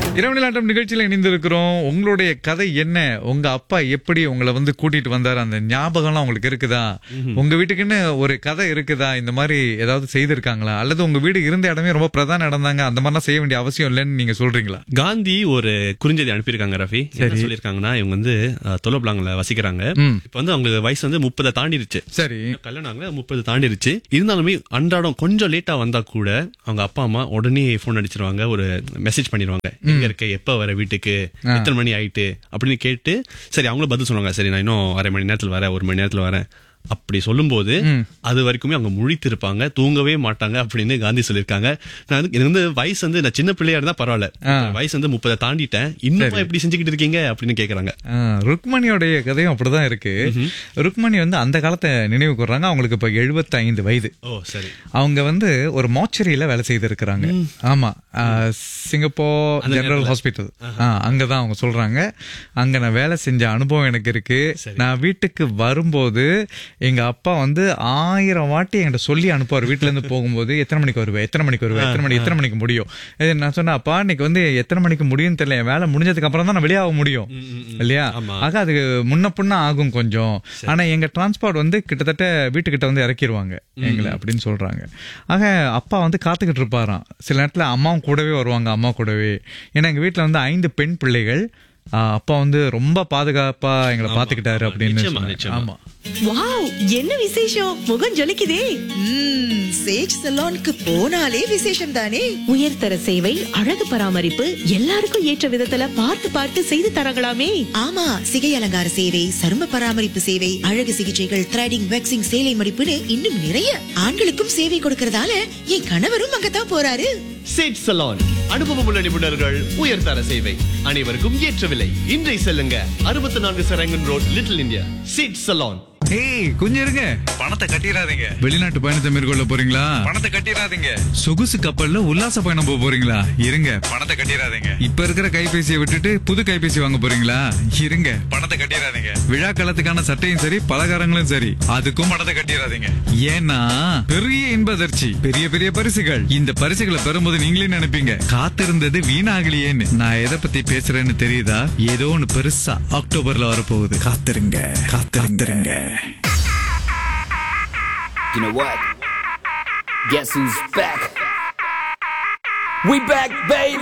இரவு நிலாட்டம் நிகழ்ச்சியில் இணைந்திருக்கிறோம் உங்களுடைய கதை என்ன உங்க அப்பா எப்படி உங்களை வந்து கூட்டிட்டு வந்தாரு அந்த ஞாபகம்லாம் உங்களுக்கு இருக்குதா உங்க வீட்டுக்குன்னு ஒரு கதை இருக்குதா இந்த மாதிரி ஏதாவது செய்திருக்காங்களா அல்லது உங்க வீடு இருந்த இடமே ரொம்ப பிரதான இடம் தாங்க அந்த மாதிரிலாம் செய்ய வேண்டிய அவசியம் இல்லைன்னு நீங்க சொல்றீங்களா காந்தி ஒரு குறுஞ்செய்தி அனுப்பியிருக்காங்க ரஃபி என்ன சொல்லியிருக்காங்கன்னா இவங்க வந்து தொலபிளாங்கல வசிக்கிறாங்க ம். இப்ப வந்து அவங்களுக்கு வயசு வந்து முப்பதை தாண்டிருச்சு சரி கல்யாணம் ஆகல முப்பது தாண்டிருச்சு இருந்தாலுமே அன்றாடம் கொஞ்சம் லேட்டா வந்தா கூட அவங்க அப்பா அம்மா உடனே போன் அடிச்சிருவாங்க ஒரு மெசேஜ் பண்ணிடுவாங்க எங்க இருக்க எப்ப வர வீட்டுக்கு எத்தனை மணி ஆயிட்டு அப்படின்னு கேட்டு சரி அவங்களும் பதில் சொல்லுவாங்க சரி நான் இன்னும் அரை மணி நேரத்துல வரேன் ஒரு மணி நேரத்துல வரேன் அப்படி சொல்லும்போது அது வரைக்குமே அவங்க முழித்திருப்பாங்க தூங்கவே மாட்டாங்க அப்படின்னு காந்தி சொல்லியிருக்காங்க நான் வந்து எனக்கு வந்து வயசு வந்து நான் சின்ன பிள்ளையா இருந்தா பரவாயில்ல வயசு வந்து முப்பதை தாண்டிட்டேன் இன்னும் எப்படி செஞ்சுக்கிட்டு இருக்கீங்க அப்படின்னு கேக்குறாங்க ஆ, ருக்மணியோடைய கதையும் அப்படிதான் இருக்கு ருக்மணி வந்து அந்த காலத்தை நினைவு கூர்றாங்க அவங்களுக்கு இப்ப 75 வயது ஓ சரி அவங்க வந்து ஒரு மாச்சரியில வேலை செய்திருக்கிறாங்க ஆமா ஆ, சிங்கப்பூர் ஜெனரல் ஹாஸ்பிட்டல் அங்கதான் அவங்க சொல்றாங்க அங்க நான் வேலை செஞ்ச அனுபவம் எனக்கு இருக்கு நான் வீட்டுக்கு வரும்போது எங்க அப்பா வந்து ஆயிரம் வாட்டி என்கிட்ட சொல்லி அனுப்புவார் வீட்டுல இருந்து போகும்போது எத்தனை மணிக்கு வருவேன் எத்தனை மணிக்கு வருவேன் எத்தனை மணி எத்தனை மணிக்கு முடியும் இது நான் சொன்னேன் அப்பா இன்னைக்கு வந்து எத்தனை மணிக்கு முடியும்னு தெரியல என் வேலை முடிஞ்சதுக்கு அப்புறம் தான் நான் வெளியாக முடியும் இல்லையா ஆக அது முன்ன பின்ன ஆகும் கொஞ்சம் ஆனா எங்க டிரான்ஸ்போர்ட் வந்து கிட்டத்தட்ட வீட்டுக்கிட்ட வந்து இறக்கிடுவாங்க எங்களை அப்படின்னு சொல்றாங்க ஆக அப்பா வந்து காத்துக்கிட்டு இருப்பாராம் சில நேரத்துல அம்மாவும் கூடவே வருவாங்க அம்மா கூடவே ஏன்னா எங்க வீட்டுல வந்து ஐந்து பெண் பிள்ளைகள் ஆ, அப்பா வந்து ரொம்ப பாதுகாப்பா எங்களை பாத்துக்கிட்டாரு அப்படின்னு நிச்சயமா, சொன்னாங்க. நிச்சயமா. ஆமா வாவ் என்ன விசேஷம் முகம் ஜொலிக்குதே ம்ம், சேஜ் சலோனுக்கு போனாலே விசேஷம் தானே உயர்தர சேவை அழகு பராமரிப்பு எல்லாருக்கும் ஏற்ற விதத்துல பார்த்து பார்த்து செய்து தரங்களாமே ஆமா சிகை அலங்கார சேவை சரும பராமரிப்பு சேவை அழகு சிகிச்சைகள் த்ரெடிங் வேக்சிங் சேலை மடிப்புன்னு இன்னும் நிறைய ஆண்களுக்கும் சேவை கொடுக்கறதால என் கணவரும் அங்கதான் போறாரு சேட் சலான் அனுபவமுள்ள நிபுணர்கள் உயர்தர சேவை அனைவருக்கும் ஏற்ற விலை இன்றை செல்லுங்க அறுபத்தி நான்கு சரங்கன் ரோட் லிட்டில் இந்தியா சேட் சலான் ஏய் கொஞ்சம் இருங்க பணத்தை கட்டிடாதீங்க வெளிநாட்டு பயணத்தை மேற்கொள்ள போறீங்களா பணத்தை கட்டிடாதீங்க சொகுசு கப்பல்ல உல்லாச பயணம் போக போறீங்களா இருங்க பணத்தை கட்டிடாதீங்க இப்ப இருக்கிற கைபேசியை விட்டுட்டு புது கைபேசி வாங்க போறீங்களா இருங்க பணத்தை கட்டிடாதீங்க விழா காலத்துக்கான சட்டையும் சரி பலகாரங்களும் சரி அதுக்கும் பணத்தை கட்டிடாதீங்க ஏன்னா பெரிய இன்ப அதிர்ச்சி பெரிய பெரிய பரிசுகள் இந்த பரிசுகளை பெறும்போது நீங்களே நினைப்பீங்க காத்திருந்தது வீணாகலையேன்னு நான் எதை பத்தி பேசுறேன்னு தெரியுதா ஏதோ ஒண்ணு பெருசா அக்டோபர்ல வரப்போகுது காத்திருங்க காத்திருங்க You know what? Guess who's back? We back, baby!